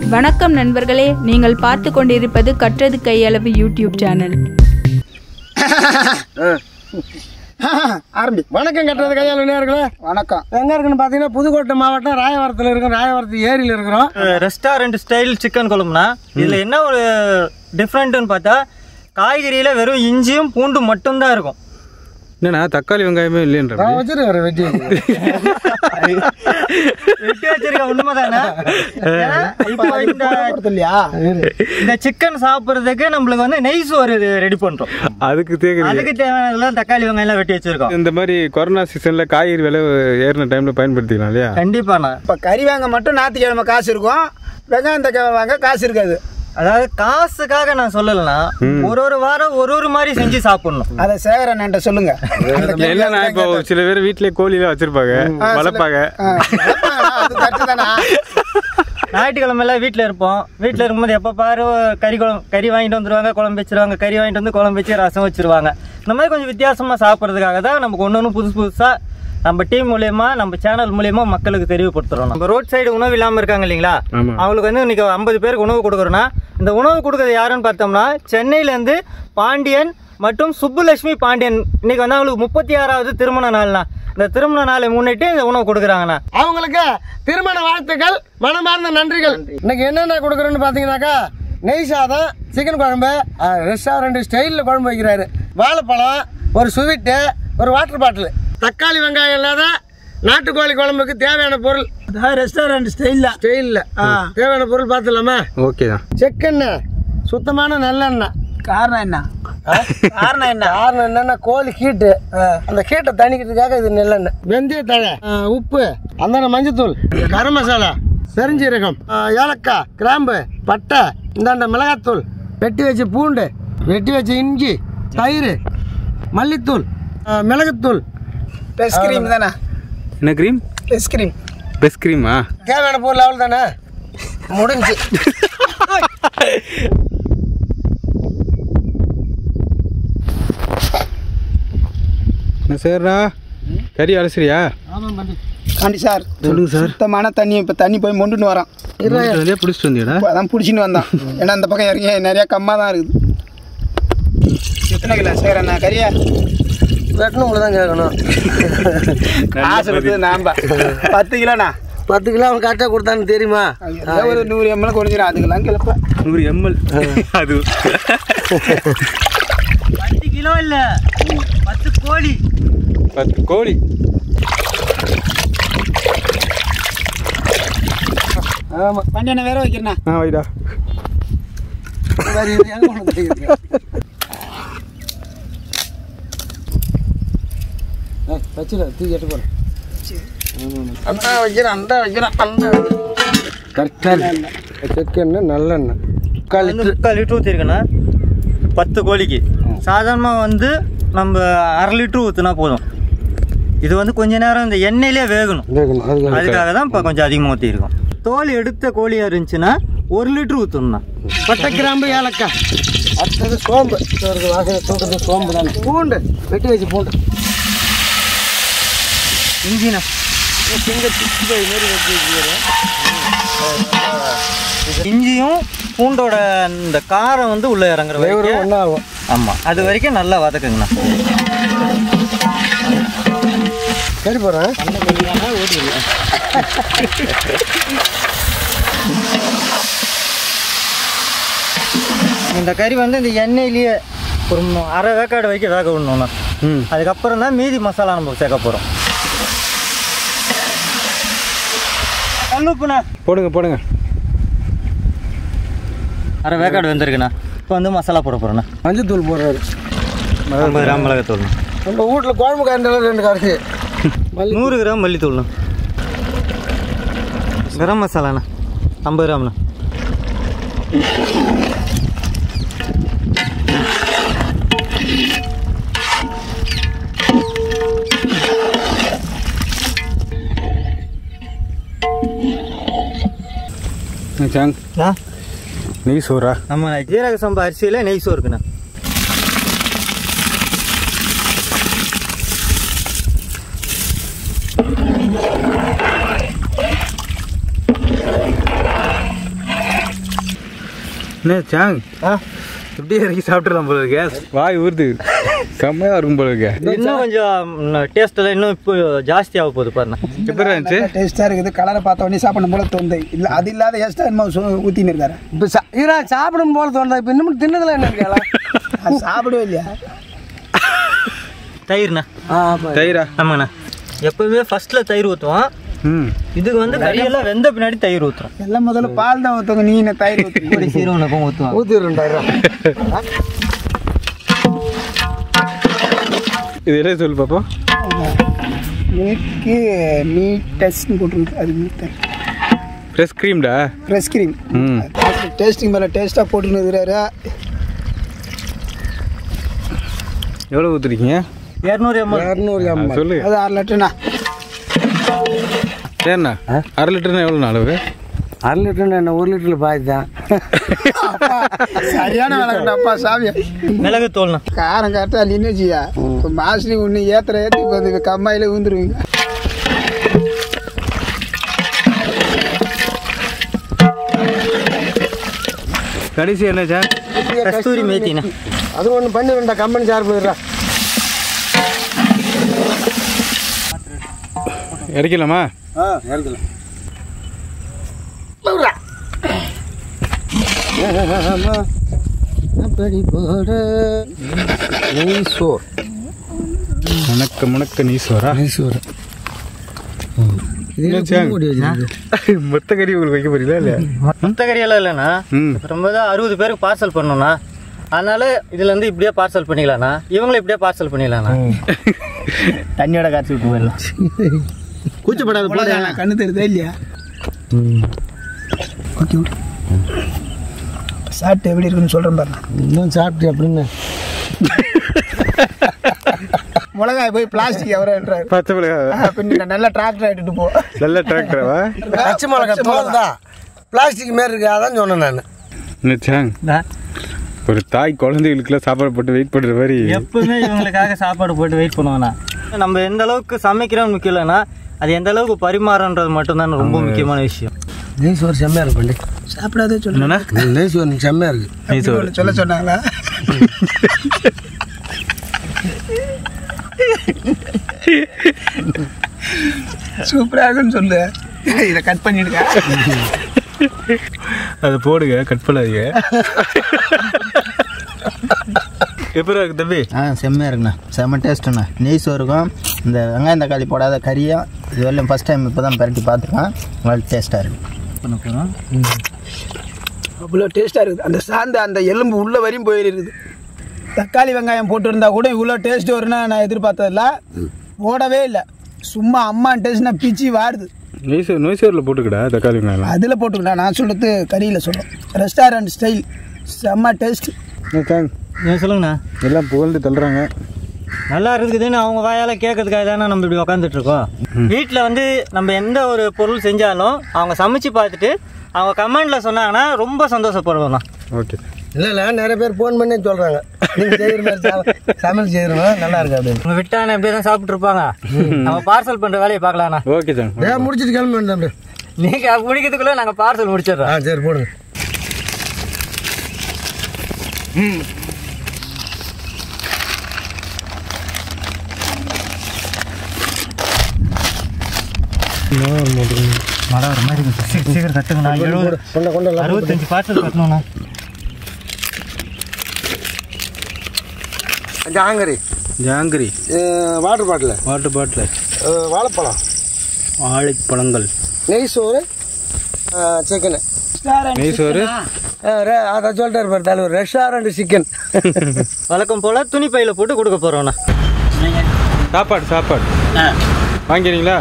வணக்கம் நண்பர்களே நீங்கள் பார்த்து கொண்டிருப்பது கற்றது கையளவு யூடியூப் சேனல் ஆரம்பி வணக்கம் கட்டுறது கையால் நேர்களே வணக்கம் எங்க இருக்குன்னு பாத்தீங்கன்னா புதுக்கோட்டை மாவட்டம் ராயவரத்தில் இருக்கோம் ராயவரத்து ஏரியில் இருக்கிறோம் ரெஸ்டாரண்ட் ஸ்டைல் சிக்கன் குழம்புனா இதில் என்ன ஒரு டிஃப்ரெண்ட்டுன்னு பார்த்தா காய்கறியில் வெறும் இஞ்சியும் பூண்டு மட்டும்தான் இருக்கும் என்னண்ணா தக்காளி வெங்காயமே இல்லைன்ற நான் வச்சிருக்கிறேன் வெட்டி வெட்டி வச்சிருக்க உண்மைதானே ஏன்னா, இப்போ இந்த இல்லையா இந்த சிக்கன் சாப்பிட்றதுக்கு நம்மளுக்கு வந்து நெய் சோறு ரெடி பண்ணுறோம் அதுக்கு தேக்குது அதுக்கு தேவையானதெல்லாம் தக்காளி வெங்காயம் எல்லாம் வெட்டி வச்சிருக்கோம் இந்த மாதிரி கொரோனா சீசன்ல காய்கறி விலை ஏறின டைம்ல பயன்படுத்திக்கலாம் இல்லையா கண்டிப்பாண்ணா இப்போ கறி வாங்க மட்டும் ஞாயிற்றுக்கிழமை காசு இருக்கும் வெங்காயம் தக்காளி வாங்க காசு இருக்காது அதாவது காசுக்காக நான் சொல்லலைன்னா ஒரு ஒரு வாரம் ஒரு ஒரு மாதிரி செஞ்சு சாப்பிடணும் அதை சேகரன் என்கிட்ட சொல்லுங்க இல்லைண்ணா இப்போ சில பேர் வீட்லயே கோழிலாம் வச்சிருப்பாங்க வளர்ப்பாங்க ஆ, அது கரெக்டு தானே ஞாயிற்றுக்கிழமைல வீட்டில் இருப்போம் வீட்டில் இருக்கும்போது எப்போ பாரு கறி குழம்பு கறி வாங்கிட்டு வந்துருவாங்க குழம்பு வச்சிருவாங்க கறி வாங்கிட்டு வந்து குழம்பு வச்சு ரசம் வச்சிருவாங்க இந்த மாதிரி கொஞ்சம் வித்தியாசமாக சாப்பிட்றதுக்காக தான் நமக்கு ஒன்று ஒன்று புதுசு புதுசாக நம்ம டீம் மூலயமா நம்ம சேனல் மூலயமா மக்களுக்கு தெரியப்படுத்துறோம் நம்ம ரோட் சைடு உணவு இல்லாமல் இருக்காங்க இல்லைங்களா ஆமா. அவங்களுக்கு வந்து இன்னைக்கு ஐம்பது பேருக்கு உணவு கொடுக்குறோன்னா இந்த உணவு கொடுக்குறது யாருன்னு பார்த்தோம்னா சென்னையிலேருந்து பாண்டியன் மற்றும் சுப்புலட்சுமி பாண்டியன் இன்னைக்கு வந்து அவங்களுக்கு முப்பத்தி ஆறாவது திருமண நாள்னா இந்த திருமண நாளை முன்னிட்டு இந்த உணவு கொடுக்குறாங்கண்ணா அவங்களுக்கு திருமண வாழ்த்துக்கள் மனமார்ந்த நன்றிகள் இன்னைக்கு என்னென்ன கொடுக்குறோன்னு பார்த்தீங்கன்னாக்கா நெய் சாதம் சிக்கன் குழம்பு ரெஸ்டாரண்ட் ஸ்டைலில் குழம்பு வைக்கிறாரு வாழைப்பழம் ஒரு ஸ்வீட்டு ஒரு வாட்டர் பாட்டில் தக்காளி வெங்காயம் இல்லாத நாட்டுக்கோழி குழம்புக்கு தேவையான பொருள் ரெஸ்டாரண்ட் ஸ்டைலில் ஸ்டைலில் தேவையான பொருள் பார்த்துலாமா ஓகே தான் செக்கெண்ணெய் சுத்தமான நல்லெண்ணெய் காரணம் என்ன காரணம் என்ன காரணம் என்னன்னா கோழி ஹீட்டு அந்த ஹீட்டை தணிக்கிறதுக்காக இது நல்லெண்ணெய் வெந்தய தழை ஆ, உப்பு அந்த மஞ்சத்தூள் கரம் மசாலா பெருஞ்சீரகம் ஆ, ஏலக்காய் கிராம்பு பட்டை இந்தாண்ட மிளகாத்தூள் வெட்டி வச்ச பூண்டு வெட்டி வச்ச இஞ்சி தயிர் மல்லித்தூள் ஆ, மிளகுத்தூள் பெஸ் கிரீம் தானே என்ன கிரீம் பெஸ் கிரீம் பெஸ்ட் கிரீமா தேவையான பொருள் அவ்வளோ தானே முடிஞ்சு என்ன சரிண்ணா கறி அலசுறியா காண்டி சார் சொல்லுங்க சார் சுத்தமான தண்ணி இப்போ தண்ணி போய் மொண்டுன்னு வரோம் வெளியே பிடிச்சிட்டு வந்தியாடா இப்போ அதான் பிடிச்சின்னு வந்தான் ஏன்னா அந்த பக்கம் இறங்கி நிறையா கம்மா தான் இருக்குது எத்தனை கிலோ சேரண்ணா கறியா வெட்டணும் உங்களை தான் கேட்கணும் காசு இருக்குது நாம்ப பத்து கிலோண்ணா பத்து கிலோ அவன் கரெக்டாக கொடுத்தான்னு தெரியுமா ஏதோ ஒரு நூறு எம்எல் குறைஞ்சிடும் அதுக்கெல்லாம் கிளப்ப நூறு எம்எல் அது பத்து கிலோ இல்லை பத்து கோழி பத்து கோழி ஆமாம் பண்டிகை வேற வைக்கிறேண்ணா ஆ வைடா வச்சுட தூக்கி எட்டு போகிறேன் அண்டா வைக்கிறேன் அண்டா வைக்கிறேன் அண்டா கரெக்டாக செக்கெண்ணெய் நல்லெண்ணெய் முக்கால் வந்து முக்கால் லிட்டர் ஊற்றிருக்கேண்ணா பத்து கோழிக்கு சாதாரணமாக வந்து நம்ம அரை லிட்டர் ஊற்றுனா போதும் இது வந்து கொஞ்ச நேரம் இந்த எண்ணெயிலே வேகணும் வேகணும் அதுக்கு அதுக்காக தான் இப்போ கொஞ்சம் அதிகமாக ஊற்றிருக்கோம் தோல் எடுத்த கோழியாக இருந்துச்சுன்னா ஒரு லிட்டர் ஊற்றணும்ண்ணா பட்டை கிராம்பு ஏலக்காய் அடுத்தது சோம்பு இருக்கு வாசனை தூக்குறது சோம்பு தானே பூண்டு வெட்டி வச்சு பூண்டு இஞ்சிண்ணா இஞ்சியும் பூண்டோட இந்த காரம் வந்து உள்ளே இறங்குற வரைக்கும் ஒன்றா ஆகும் ஆமாம் அது வரைக்கும் நல்லா வதக்குங்கண்ணா சரி போகிறேன் இந்த கறி வந்து இந்த எண்ணெயிலேயே ஒரு மு- அரை வேக்காடு வரைக்கும் வேக விடணும்ண்ணா ம் அதுக்கப்புறம் தான் மீதி மசாலா நம்ம சேர்க்க போகிறோம் கல்லுப்புண்ணா போடுங்க போடுங்க அரை வேக்காடு வெந்திருக்குண்ணா இப்போ வந்து மசாலா போட போகிறோண்ணா மஞ்சத்தூள் போடுறாரு ஐம்பது கிராம் மிளகாத்தூள்ண்ணா நம்ம வீட்டில் குழம்பு கரண்டில் ரெண்டு கரைச்சி நூறு கிராம் மல்லித்தூள்ண்ணா கரம் மசாலாண்ணா ஐம்பது கிராம்ண்ணா சாங் ஆ நெய் சோறா நம்ம ஜீரக சம்பா அரிசியில் நெய் சோறுக்குண்ணா என்ன சாங் இப்படியே இறக்கி சாப்பிட்டுலாம் போல இருக்கே வாய் ஊறுது செம்மையா இருக்கும் போல இருக்கே இன்னும் கொஞ்சம் டேஸ்ட் எல்லாம் இன்னும் இப்போ ஜாஸ்தி ஆக போகுது பாருண்ணா எப்படி இருந்துச்சு டேஸ்ட்டாக இருக்குது கலரை பார்த்த உடனே சாப்பிடணும் போல தோணுது இல்லை அது இல்லாத எக்ஸ்ட்ரா என்னமோ ஊற்றின்னு இருக்காரு இப்போ சா இரா சாப்பிடும் போல தோணுதா இப்போ இன்னும் தின்னதில் என்ன இருக்கா அது சாப்பிடவே இல்லையா தயிர்ண்ணா தயிரா ஆமாண்ணா எப்பவுமே ஃபர்ஸ்ட்ல தயிர் ஊற்றுவோம் ம் இதுக்கு வந்து கறியெல்லாம் வெந்த பின்னாடி தயிர் ஊற்றுறோம் எல்லாம் முதல்ல பால் தான் ஊற்றுங்க நீ என்ன தயிர் ஊற்றுங்க இப்படி சீரகனுக்கும் ஊற்றுவோம் ஊற்றி ரெண்டாயிரம் இது என்ன சொல்லு பாப்போம் மில்க்கு மீட் டெஸ்ட்னு போட்டுருக்கு அது மீட் ஃப்ரெஷ் க்ரீம்டா ஃப்ரெஷ் க்ரீம் ம் டேஸ்டிங் மேலே டேஸ்ட்டாக போட்டுன்னு இருக்கிறாரு எவ்வளோ ஊற்றுறீங்க இரநூறு எம்எல் இரநூறு எம் சொல்லு அது ஆறு லிட்டர்ண்ணா ஏண்ணா அரை லிட்டர்னா எவ்வளோ அளவு அரை லிட்டர் என்ன ஒரு லிட்டரில் பாதி தான் சரியான விளக்கண்டா அப்பா சாமியா மிளகு தோல்ண்ணா காரம் கரெக்டாக நின்றுச்சியா இப்போ மாசினி ஒன்று ஏற்றுற ஏற்றி இப்போ வந்து கம்மாயில் விழுந்துருவீங்க கடைசி என்ன சாங் கஸ்தூரி மேத்திண்ணா அது ஒன்று பண்ணி ரெண்டா கம்பெனி சார் போயிடுறா இறக்கலாமா ஆ எடுக்கலாம் அப்படி போட நெய் சோர் முணக்க முணக்க நீஸ்வரா நெய் சோறு என்ன சாங் மொத்த கறி உங்களுக்கு வைக்க போறீங்களா இல்லையா மொத்த கறியெல்லாம் இல்லைண்ணா ம் ரொம்ப தான் அறுபது பேருக்கு பார்சல் பண்ணோண்ணா அதனால இதுல இருந்து இப்படியே பார்சல் பண்ணிக்கலாம்ண்ணா இவங்களும் இப்படியே பார்சல் பண்ணிக்கலாம்ண்ணா தண்ணியோட காய்ச்சி விட்டு போயிடலாம் கூச்சப்படாத போட அவ்வளோதான் கண்ணு தெரியுதா இல்லையா ஓகே ஓகே சாப்பிட்டு எப்படி இருக்குன்னு சொல்கிறேன் பாருங்க இன்னும் சாப்பிட்டு அப்படின்னு மிளகாய் போய் பிளாஸ்டிக் எவரோன்றாரு பச்சை மிளகா பின்ன நல்லா டிராக்டர் எடுத்துட்டு போ நல்ல டிராக்டராவா பச்சை மிளகா தோல் தான் பிளாஸ்டிக் மாரி இருக்கு அதான் சொன்னேன் நான் என்ன சாங் ஒரு தாய் குழந்தைகளுக்குலாம் சாப்பாடு போட்டு வெயிட் பண்ணுற மாதிரி எப்பவுமே இவங்களுக்காக சாப்பாடு போட்டு வெயிட் பண்ணுவோண்ணா நம்ம எந்த அளவுக்கு சமைக்கிறோம் முக்கியம் இல்லைன்னா அது எந்த அளவுக்கு பரிமாறன்றது மட்டும்தான் ரொம்ப முக்கியமான விஷயம் நெய் சோறு செம்மையாக இருக்கும் பண்டி சாப்பிடாதே சொல்லு என்னண்ணா நெய் சோறு செம்மையாக இருக்கு அப்படி ஒண்ணு சொல்ல சொன்னாங்களா சூப்பரா இருக்குன்னு சொல்லு இதை கட் பண்ணிடுங்க அதை போடுங்க கட் பண்ணாதீங்க எப்படி இருக்கு தம்பி ஆ செம்மையாக இருக்குண்ணா செம்ம டேஸ்ட்டுண்ணா நெய் சோறுக்கும் இந்த வெங்காயம் தக்காளி போடாத கறியும் இது வரலையும் ஃபஸ்ட் டைம் இப்போ தான் பரட்டி பார்த்துருக்கேன் நல்லா டேஸ்ட்டாக இருக்குது பண்ண போகிறோம் அவ்வளோ டேஸ்ட்டாக இருக்குது அந்த சாந்த அந்த எலும்பு உள்ள வரையும் போயிருக்குது தக்காளி வெங்காயம் போட்டிருந்தா கூட இவ்வளோ டேஸ்ட் வரும்னா நான் எதிர்பார்த்ததில்ல போடவே இல்லை சும்மா அம்மா டேஸ்ட்னா பிச்சு வாடுது நொய்சோர் நொய்சோரில் போட்டுக்கடா தக்காளி வெங்காயம் அதில் போட்டுக்கலாம் நான் சொல்கிறது கறியில் சொல்கிறேன் ரெஸ்டாரண்ட் ஸ்டைல் செம்ம டேஸ்ட் என்ன சாங் ஏன் சொல்லுங்கண்ணா எல்லாம் புகழ்ந்து தள்ளுறாங்க நல்லா இருக்குதுன்னு அவங்க வாயால கேட்கறதுக்காக தானே நம்ம இப்படி உக்காந்துட்டு இருக்கோம் வீட்டில் வந்து நம்ம எந்த ஒரு பொருள் செஞ்சாலும் அவங்க சமைச்சு பார்த்துட்டு அவங்க கமெண்ட்ல சொன்னாங்கன்னா ரொம்ப சந்தோஷப்படுவோம் ஓகே இல்லை இல்லை நிறைய பேர் ஃபோன் பண்ணி சொல்கிறாங்க நீங்கள் செய்கிற மாதிரி சா- சமையல் செய்கிறோம் நல்லா இருக்கு அப்படின்னு உங்க விட்டான எப்படியே தான் சாப்பிட்டு இருப்பாங்க நம்ம பார்சல் பண்ற வேலையை பார்க்கலாம்ண்ணா ஓகே சாங் ஏன் முடிச்சிட்டு கிளம்ப வேண்டாம் தம்பி நீங்க முடிக்கிறதுக்குள்ள நாங்க பார்சல் முடிச்சிடுறோம் ஆ சரி போடுங்க மழை வர மாதிரி இருக்கு சீக்கிரம் சீக்கிரம் கட்டுங்கண்ணா எழுபது கொண்ட கொண்ட எல்லாம் அறுபத்தஞ்சு பார்சல் கட்டணும்ண்ணா ஜாங்கரி ஜாங்கிரி வாட்டர் பாட்டில் வாட்டர் பாட்டில் வாழைப்பழம் வாழைப்பழங்கள் நெய் சோறு சிக்கனு நெய்சோறு அதை சொல்லிட்டாரு பாரு தலைவர் ரெஸ்டாரண்ட் சிக்கன் வழக்கம் போல துணி பையில போட்டு கொடுக்க போறோம்ண்ணா சாப்பாடு சாப்பாடு வாங்கிறீங்களா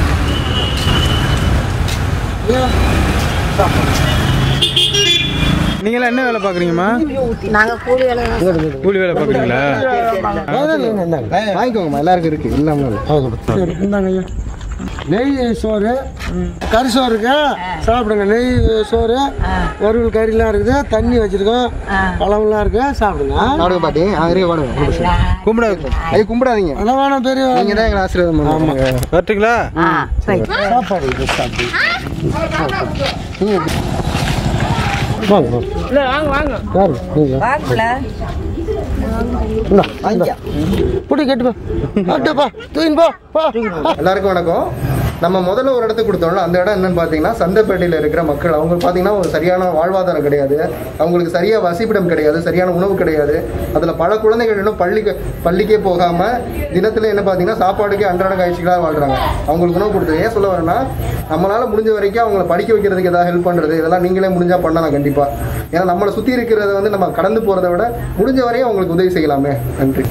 நீங்களாம் என்ன வேலை பார்க்குறீங்கம்மா நாங்கள் கூலி வேலை தான் கூலி வேலை பார்க்குறீங்களா வாங்கிக்கோங்கம்மா எல்லாருக்கும் இருக்கு இல்லாமல் இந்தாங்க ஐயா நெய் சோறு கறி சோறு இருக்கு சாப்பிடுங்க நெய் சோறு வறுவல் கறிலாம் இருக்குது தண்ணி வச்சிருக்கோம் பழம்லாம் இருக்கு சாப்பிடுங்க சாப்பிடுங்க பாட்டி அங்கே பாடுங்க கும்பிடாது ஐயோ கும்பிடாதீங்க அதெல்லாம் வேணாம் பெரிய நீங்கள் தான் எங்களை ஆசீர்வாதம் பண்ணுவாங்க வரட்டுங்களா சாப்பாடு இது சாப்பிடு வாங்க வாங்க வாங்க யாரு நீங்கள் இந்தா புடி கட்டுப்பா அட்டப்பா தூக்கின்னு போ போ எல்லாருக்கும் வணக்கம் நம்ம முதல்ல ஒரு இடத்துக்கு கொடுத்தோம்ல அந்த இடம் என்னன்னு பார்த்தீங்கன்னா சந்தைப்பேட்டையில் இருக்கிற மக்கள் அவங்க பார்த்தீங்கன்னா ஒரு சரியான வாழ்வாதாரம் கிடையாது அவங்களுக்கு சரியாக வசிப்பிடம் கிடையாது சரியான உணவு கிடையாது அதில் பல குழந்தைகள் இன்னும் பள்ளிக்கு பள்ளிக்கே போகாமல் தினத்தில் என்ன பார்த்தீங்கன்னா சாப்பாடுக்கே அன்றாட காய்ச்சிகளாக வாழ்கிறாங்க அவங்களுக்கு உணவு கொடுத்தது ஏன் சொல்ல வரேன்னா நம்மளால் முடிஞ்ச வரைக்கும் அவங்கள படிக்க வைக்கிறதுக்கு ஏதாவது ஹெல்ப் பண்ணுறது இதெல்லாம் நீங்களே முடிஞ்சால் பண்ணலாம் கண்டிப்பாக ஏன்னா நம்மளை சுற்றி இருக்கிறத வந்து நம்ம கடந்து போகிறத விட முடிஞ்ச வரையும் அவங்களுக்கு உதவி செய்யலாமே நன்றி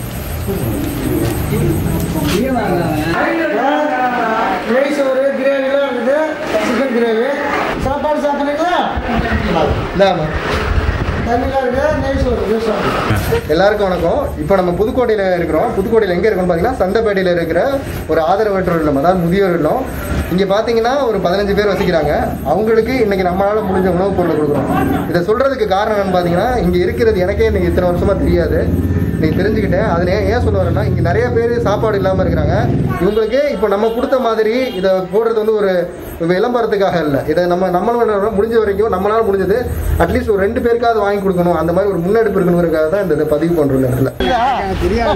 நெய் சோறு கிரேவிலாம் இருக்குது சிக்கன் கிரேவி சாப்பாடு சாப்பிட்றீங்களா இல்லாமல் தண்ணிலாம் இருக்குது நெய் சோறு நெய் சோறு எல்லாருக்கும் வணக்கம் இப்போ நம்ம புதுக்கோட்டையில் இருக்கிறோம் புதுக்கோட்டையில் எங்கே இருக்கோம்னு பார்த்தீங்கன்னா சந்தைப்பேட்டையில் இருக்கிற ஒரு ஆதரவற்றோர் இல்லம் அதாவது முதியோர் இல்லம் இங்கே பார்த்தீங்கன்னா ஒரு பதினஞ்சு பேர் வசிக்கிறாங்க அவங்களுக்கு இன்னைக்கு நம்மளால் முடிஞ்ச உணவுப் பொருளை கொடுக்குறோம் இதை சொல்கிறதுக்கு காரணம் என்னன்னு பார்த்தீங்கன்னா இங்கே இருக்கிறது எனக்கே இன்னைக்கு இத்தனை வருஷமாக தெரியாது இன்னைக்கு தெரிஞ்சுக்கிட்டேன் அதில் ஏன் ஏன் சொல்ல வரேன்னா இங்கே நிறைய பேர் சாப்பாடு இல்லாமல் இருக்கிறாங்க இவங்களுக்கு இப்போ நம்ம கொடுத்த மாதிரி இதை போடுறது வந்து ஒரு விளம்பரத்துக்காக இல்லை இதை நம்ம நம்மளால முடிஞ்ச வரைக்கும் நம்மளால முடிஞ்சது அட்லீஸ்ட் ஒரு ரெண்டு பேருக்காவது வாங்கி கொடுக்கணும் அந்த மாதிரி ஒரு முன்னெடுப்பு இருக்கணுங்கிறதுக்காக தான் இந்த இதை பதிவு பண்ணுறோம் இந்த இடத்துல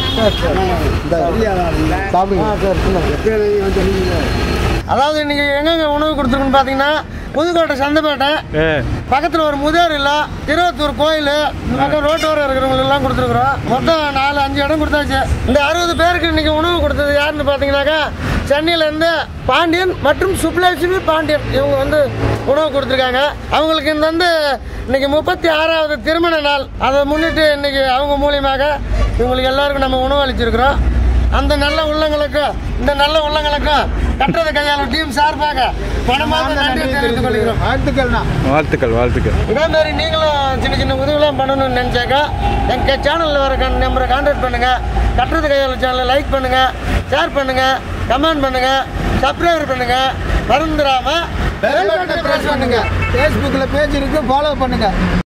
அதாவது இன்னைக்கு எங்கெங்க உணவு கொடுத்துருக்குன்னு பார்த்தீங்கன்னா புதுக்கோட்டை சந்தைப்பேட்டை பக்கத்தில் ஒரு முதியோர் இல்லம் திருவத்தூர் கோயில் இந்த பக்கம் ரோட்டோரம் இருக்கிறவங்களுக்கு எல்லாம் கொடுத்துருக்குறோம் மொத்தம் நாலு அஞ்சு இடம் கொடுத்தாச்சு இந்த அறுபது பேருக்கு இன்னைக்கு உணவு கொடுத்தது யாருன்னு பார்த்தீங்கன்னாக்கா சென்னையிலேருந்து பாண்டியன் மற்றும் சுப்லட்சுமி பாண்டியன் இவங்க வந்து உணவு கொடுத்துருக்காங்க அவங்களுக்கு இந்த வந்து இன்னைக்கு முப்பத்தி ஆறாவது திருமண நாள் அதை முன்னிட்டு இன்னைக்கு அவங்க மூலியமாக இவங்களுக்கு எல்லாருக்கும் நம்ம உணவு அளிச்சிருக்கிறோம் அந்த நல்ல உள்ளங்களுக்கு இந்த நல்ல உள்ளங்களுக்கும் கட்டுறது கையாளும் டீம் சார்பாக பணமாக நன்றி தெரிவித்துக் கொள்கிறோம் வாழ்த்துக்கள்ண்ணா வாழ்த்துக்கள் வாழ்த்துக்கள் இதே மாதிரி நீங்களும் சின்ன சின்ன உதவிலாம் பண்ணணும்னு நினச்சாக்கா எங்கள் சேனலில் வர கண் நம்பரை கான்டாக்ட் பண்ணுங்கள் கட்டுறது கையாளு சேனலை லைக் பண்ணுங்கள் ஷேர் பண்ணுங்கள் கமெண்ட் பண்ணுங்கள் சப்ஸ்கிரைப் பண்ணுங்கள் மறந்துடாமல் பிரஸ் பண்ணுங்க ஃபேஸ்புக்கில் பேஜ் இருக்கு ஃபாலோ பண்ணுங்க